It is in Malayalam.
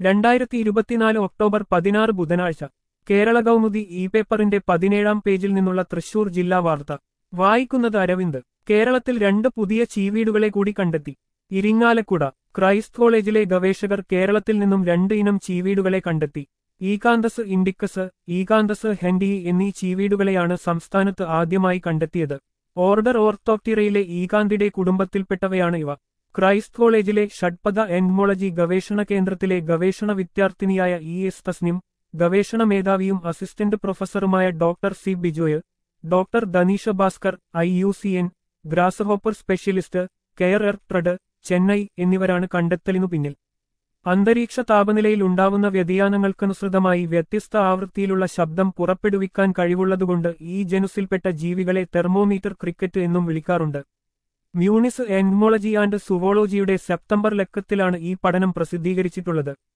രണ്ടായിരത്തി ഇരുപത്തിനാല് ഒക്ടോബർ പതിനാറ് ബുധനാഴ്ച കേരള കൗമുദി ഇ പേപ്പറിന്റെ പതിനേഴാം പേജിൽ നിന്നുള്ള തൃശൂർ ജില്ലാ വാർത്ത വായിക്കുന്നത് അരവിന്ദ് കേരളത്തിൽ രണ്ട് പുതിയ ചീവീടുകളെ കൂടി കണ്ടെത്തി ഇരിങ്ങാലക്കുട ക്രൈസ്റ്റ് കോളേജിലെ ഗവേഷകർ കേരളത്തിൽ നിന്നും രണ്ട് ഇനം ചീവീടുകളെ കണ്ടെത്തി ഈകാന്തസ് ഇൻഡിക്കസ് ഈകാന്തസ് ഹെൻഡി എന്നീ ചീവീടുകളെയാണ് സംസ്ഥാനത്ത് ആദ്യമായി കണ്ടെത്തിയത് ഓർഡർ ഓർത്തോപ്റ്റിറയിലെ ഈകാന്തിയുടെ കുടുംബത്തിൽപ്പെട്ടവയാണ് ഇവ ക്രൈസ്റ്റ് കോളേജിലെ ഷഡ്പദ എൻമോളജി ഗവേഷണ കേന്ദ്രത്തിലെ ഗവേഷണ വിദ്യാർത്ഥിനിയായ ഇ എസ് തസ്നിം ഗവേഷണ മേധാവിയും അസിസ്റ്റന്റ് പ്രൊഫസറുമായ doctor C Bijoy doctor Dhanisha Bhaskar I U C N grasshopper specialist care earth trust Chennai എന്നിവരാണ് കണ്ടെത്തലിനു പിന്നിൽ അന്തരീക്ഷ താപനിലയിൽ ഉണ്ടാവുന്ന വ്യതിയാനങ്ങൾക്കനുസൃതമായി വ്യത്യസ്ത ആവൃത്തിയിലുള്ള ശബ്ദം പുറപ്പെടുവിക്കാൻ കഴിവുള്ളതുകൊണ്ട് ഈ ജനുസിൽപ്പെട്ട ജീവികളെ തെർമോമീറ്റർ ക്രിക്കറ്റ് എന്നും വിളിക്കാറുണ്ട് മ്യൂണിസ് എൻമോളജി ആൻഡ് സുവോളജിയുടെ സെപ്റ്റംബർ ലക്കത്തിലാണ് ഈ പഠനം പ്രസിദ്ധീകരിച്ചിട്ടുള്ളത്